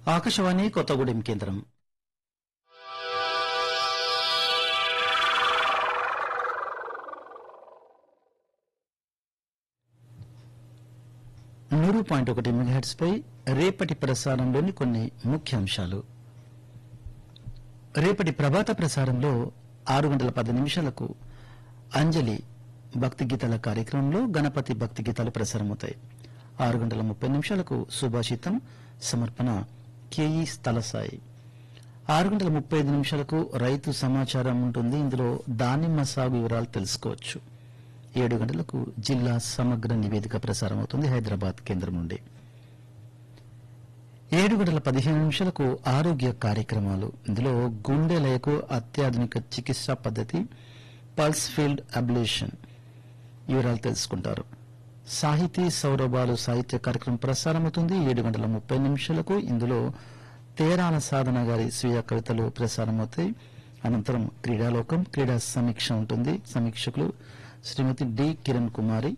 ఆకాశవాణి కొత్తగూడెం కేంద్రం నూరు పాయింట్ ఒకటి మెగాహెట్స్ పై రేపటి ప్రసారంలోని కొన్ని ముఖ్యాంశాలు రేపటి ప్రభాత ప్రసారంలో ఆరు గంటల పది నిమిషాలకు అంజలి భక్తి గీతాల కార్యక్రమంలో గణపతి భక్తి గీతాలు ప్రసారమవుతాయి ఆరు గంటల ముప్పై నిమిషాలకు సుభాషితం సమర్పణ కేఈ స్థలసాయి ఆరు గంటల ముప్పై ఐదు నిమిషాలకు రైతు సమాచారం ఉంటుంది ఇందులో దానిమ్మ సాగు వివరాలు తెలుసుకోవచ్చు ఏడు గంటలకు జిల్లా సమగ్ర నివేదిక ప్రసారం అవుతుంది హైదరాబాద్ కేంద్రం నుండి ఏడు గంటల పదిహేను నిమిషాలకు ఆరోగ్య కార్యక్రమాలు ఇందులో గుండె లయకు అత్యాధునిక చికిత్సా పద్ధతి పల్స్ ఫీల్డ్ అబ్లేషన్ వివరాలు తెలుసుకుంటారు సాహితీ సౌరభాలు సాహిత్య కార్యక్రమం ప్రసారమవుతుంది ఏడు గంటల ముప్పై నిమిషాలకు ఇందులో తేరాన సాధన గారి స్వీయ కవితలు ప్రసారమవుతాయి అనంతరం క్రీడాలోకం క్రీడా సమీక్ష ఉంటుంది సమీక్షకులు శ్రీమతి డి కిరణ్ కుమారి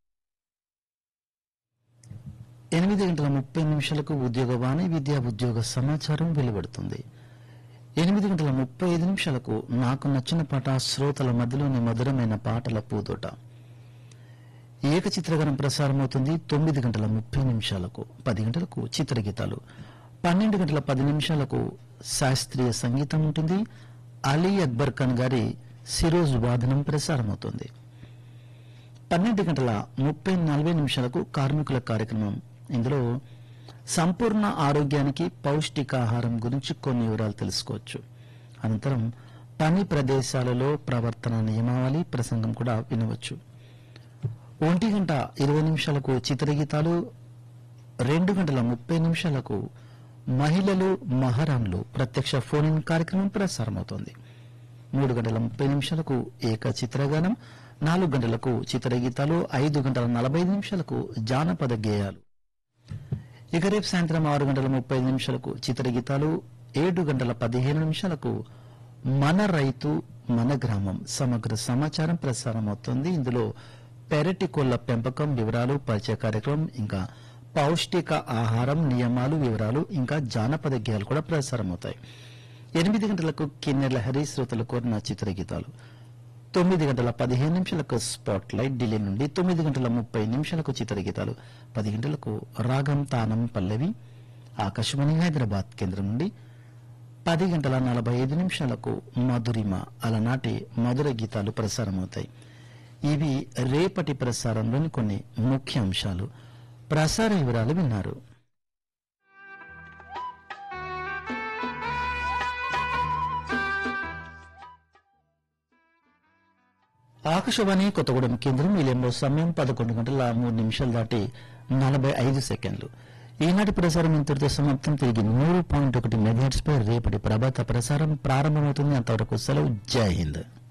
ఎనిమిది గంటల ముప్పై నిమిషాలకు ఉద్యోగవాణి విద్యా ఉద్యోగ సమాచారం వెలువడుతుంది ఎనిమిది గంటల ముప్పై ఐదు నిమిషాలకు నాకు నచ్చిన పాట శ్రోతల మధ్యలోని మధురమైన పాటల పూదోట ఏకచిత్రగణం ప్రసారమవుతుంది తొమ్మిది గంటల ముప్పై నిమిషాలకు పది గంటలకు చిత్రగీతాలు పన్నెండు గంటల పది నిమిషాలకు శాస్త్రీయ సంగీతం ఉంటుంది అలీ అక్బర్ ఖాన్ గారి సిరోజ్ వాదనం ప్రసారమవుతుంది పన్నెండు గంటల ముప్పై నలభై నిమిషాలకు కార్మికుల కార్యక్రమం ఇందులో సంపూర్ణ ఆరోగ్యానికి పౌష్టికాహారం గురించి కొన్ని వివరాలు తెలుసుకోవచ్చు అనంతరం పని ప్రదేశాలలో ప్రవర్తన నియమావళి ప్రసంగం కూడా వినవచ్చు ఒంటి గంట ఇరవై నిమిషాలకు చిత్రగీతాలు రెండు గంటల ముప్పై నిమిషాలకు మహిళలు మహారాణులు ప్రత్యక్ష ఫోన్ ఇన్ కార్యక్రమం ప్రసారమవుతోంది మూడు గంటల ముప్పై నిమిషాలకు ఏక చిత్రగానం నాలుగు గంటలకు చిత్రగీతాలు ఐదు గంటల నలభై ఐదు నిమిషాలకు జానపద గేయాలు ఇక రేపు సాయంత్రం ఆరు గంటల ముప్పై ఐదు నిమిషాలకు చిత్రగీతాలు ఏడు గంటల పదిహేను నిమిషాలకు మన రైతు మన గ్రామం సమగ్ర సమాచారం ప్రసారం అవుతుంది ఇందులో పెరటి కోళ్ల పెంపకం వివరాలు పరిచయ కార్యక్రమం ఇంకా పౌష్టిక ఆహారం నియమాలు వివరాలు ఇంకా జానపద గేయాలు కూడా ప్రసారం అవుతాయి ఎనిమిది గంటలకు కిన్నెల హరి శ్రోతలు కోరిన చిత్రగీతాలు తొమ్మిది గంటల పదిహేను నిమిషాలకు స్పాట్ లైట్ ఢిల్లీ నుండి తొమ్మిది గంటల ముప్పై నిమిషాలకు చిత్రగీతాలు పది గంటలకు రాగం తానం పల్లవి ఆకాశవాణి హైదరాబాద్ కేంద్రం నుండి పది గంటల నలభై ఐదు నిమిషాలకు మధురిమ అలనాటి మధుర గీతాలు ప్రసారమవుతాయి ఇవి రేపటి ప్రసారంలోని కొన్ని ముఖ్య అంశాలు ప్రసార వివరాలు విన్నారు ఆకాశవాణి కొత్తగూడెం కేంద్రం నిలయంలో సమయం పదకొండు గంటల మూడు నిమిషాలు దాటి నలభై ఐదు సెకండ్లు ఈనాటి ప్రసారం ఇంతటితో సమాప్తం తిరిగి నూరు పాయింట్ ఒకటి మెగాహెట్స్ పై రేపటి ప్రభాత ప్రసారం ప్రారంభమవుతుంది అంతవరకు సెలవు జై హింద్